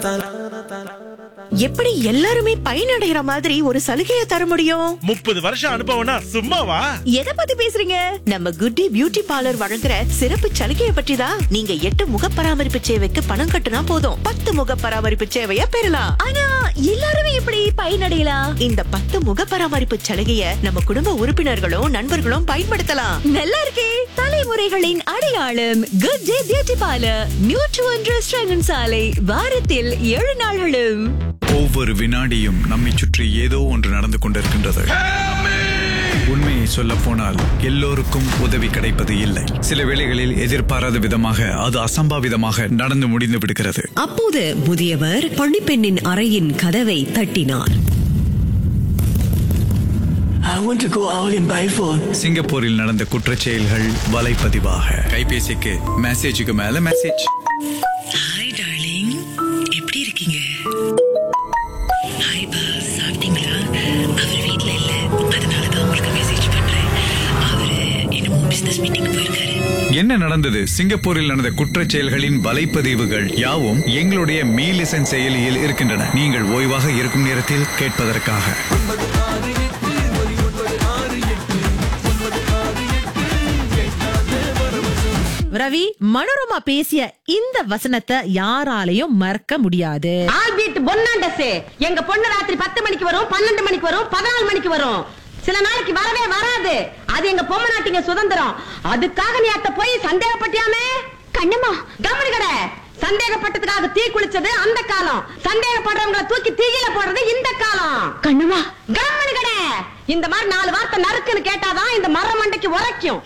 எப்படி எல்லாருமே பயனடைகிற மாதிரி ஒரு சலுகையை தர முடியும் முப்பது வருஷம் அனுபவம்னா சும்மாவா எதை பத்தி பேசுறீங்க நம்ம குட்டி பியூட்டி பார்லர் வழங்குற சிறப்பு சலுகையை பற்றி தான் நீங்க எட்டு முக பராமரிப்பு சேவைக்கு பணம் கட்டுனா போதும் பத்து முக பராமரிப்பு சேவையை பெறலாம் ஆனா எல்லாருமே எப்படி பயனடையலாம் இந்த பத்து முக பராமரிப்பு சலுகையை நம்ம குடும்ப உறுப்பினர்களும் நண்பர்களும் பயன்படுத்தலாம் நல்லா இருக்கே தலைமுறைகளின் அடையாளம் குட் டே பியூட்டி பார்லர் நியூட்ரு ஒன்று ஸ்ரங்கன் சாலை வாரத்தில் ஏழு நாள்களும் ஒவ்வொரு வினாடியும் நம்மை சுற்றி ஏதோ ஒன்று நடந்து கொண்டிருக்கின்றது உண்மையை சொல்ல போனால் எல்லோருக்கும் உதவி கிடைப்பது இல்லை சில வேளைகளில் எதிர்பாராத விதமாக அது அசம்பாவிதமாக நடந்து முடிந்து விடுகிறது அப்போது முதியவர் பணிப்பெண்ணின் அறையின் கதவை தட்டினார் I want to go out in Biford. சிங்கப்பூரில் நடந்த குற்றச் செயல்கள் வலைப்பதிவாக கைபேசிக்கு மெசேஜுக்கு மேல மெசேஜ் ஹாய் டார்லிங் எப்படி இருக்கீங்க ஹாய் பா சாப்பிட்டீங்களா அவர் வீட்ல இல்ல அதனால தான் உங்களுக்கு மெசேஜ் பண்றேன் அவரு என்னமோ பிசினஸ் மீட்டிங் போயிருக்காரு என்ன நடந்தது சிங்கப்பூரில் நடந்த குற்றச் செயல்களின் வலைப்பதிவுகள் யாவும் எங்களுடைய மீலிசன் செயலியில் இருக்கின்றன நீங்கள் ஓய்வாக இருக்கும் நேரத்தில் கேட்பதற்காக ரவி மனோரமா பேசிய இந்த வசனத்தை யாராலையும் மறக்க முடியாது ஆல்பீட் பொன்னாண்டஸ் எங்க பொண்ணு ராத்திரி பத்து மணிக்கு வரும் பன்னெண்டு மணிக்கு வரும் பதினாலு மணிக்கு வரும் சில நாளைக்கு வரவே வராது அது எங்க பொம்மை நாட்டிங்க சுதந்திரம் அதுக்காக நீ அத்த போய் சந்தேகப்பட்டியாமே கண்ணம்மா கவனி கடை சந்தேகப்பட்டதுக்காக தீ குளிச்சது அந்த காலம் சந்தேகப்படுறவங்களை தூக்கி தீயில போடுறது இந்த காலம் கண்ணுமா கவனி கடை இந்த மாதிரி நாலு வார்த்தை நறுக்குன்னு கேட்டாதான் இந்த மர மண்டைக்கு உரைக்கும்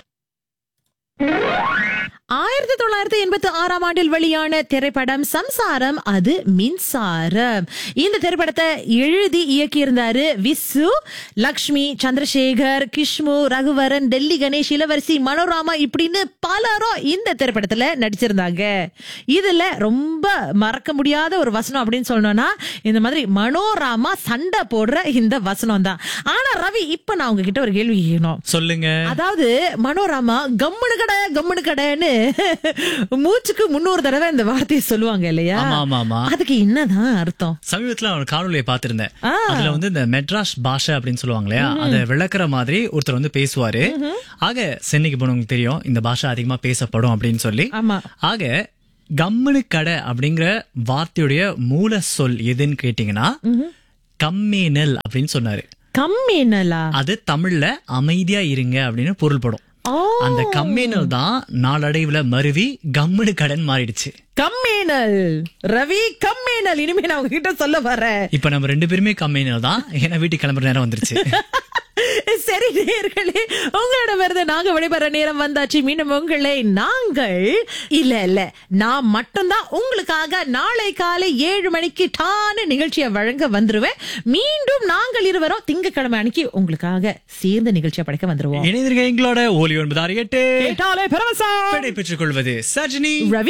ஆயிரத்தி தொள்ளாயிரத்தி எண்பத்தி ஆறாம் ஆண்டில் வெளியான திரைப்படம் சம்சாரம் அது மின்சாரம் இந்த திரைப்படத்தை எழுதி இயக்கியிருந்தாரு விசு லக்ஷ்மி சந்திரசேகர் கிஷ்மு ரகுவரன் டெல்லி கணேஷ் இளவரசி மனோராமா இப்படின்னு பலரும் இந்த திரைப்படத்துல நடிச்சிருந்தாங்க இதுல ரொம்ப மறக்க முடியாத ஒரு வசனம் அப்படின்னு சொல்லணும்னா இந்த மாதிரி மனோராமா சண்டை போடுற இந்த வசனம் தான் ஆனா ரவி இப்ப நான் உங்ககிட்ட ஒரு கேள்வி கேட்கணும் சொல்லுங்க அதாவது மனோராமா கம்முனு கடை கம்முனு கடைன்னு மூச்சுக்கு முன்னூறு தடவை இந்த வார்த்தையை சொல்லுவாங்க இல்லையா ஆமா, ஆமா, ஆமா. அதுக்கு என்னதான் அர்த்தம் சமீபத்துல ஒரு காணொலியை பார்த்திருந்தேன் ஆ. அதுல வந்து இந்த மெட்ராஸ் பாஷை அப்படின்னு சொல்லுவாங்க இல்லையா அதை விளக்குற மாதிரி ஒருத்தர் வந்து பேசுவாரு ஆக சென்னைக்கு போனவங்களுக்கு தெரியும் இந்த பாஷை அதிகமா பேசப்படும் அப்படின்னு சொல்லி ஆமா. ஆக கம்முனு கடை அப்படிங்கிற வார்த்தையுடைய மூல சொல் எதுன்னு கேட்டீங்கன்னா கம்மேனல் அப்படின்னு சொன்னாரு கம்மினலா அது தமிழ்ல அமைதியா இருங்க அப்படின்னு பொருள்படும் ஓ அந்த கம்மேனல் தான் நாளடைவுல மருவி கம்முனு கடன் மாறிடுச்சு கம்மேனல் ரவி கம்மேனல் இனிமே நான் உங்ககிட்ட சொல்ல வரேன் இப்ப நம்ம ரெண்டு பேருமே கம்மேனல் தான் ஏன்னா வீட்டுக்கு கிளம்புற நேரம் வந்துருச்சு சரி நேர்களே உங்களிடமிருந்து நாங்க விடைபெற நேரம் வந்தாச்சு மீண்டும் உங்களை நாங்கள் இல்ல இல்ல நான் மட்டும்தான் உங்களுக்காக நாளை காலை ஏழு மணிக்கு டான நிகழ்ச்சியை வழங்க வந்துருவேன் மீண்டும் நாங்கள் இருவரும் திங்கட்கிழமை அன்னைக்கு உங்களுக்காக சேர்ந்து நிகழ்ச்சியை படைக்க வந்துருவோம் இணைந்திருக்க எங்களோட ஓலி ஒன்பது ஆறு எட்டு கேட்டாலே பரவசம் விடை பெற்றுக் கொள்வது சஜினி ரவி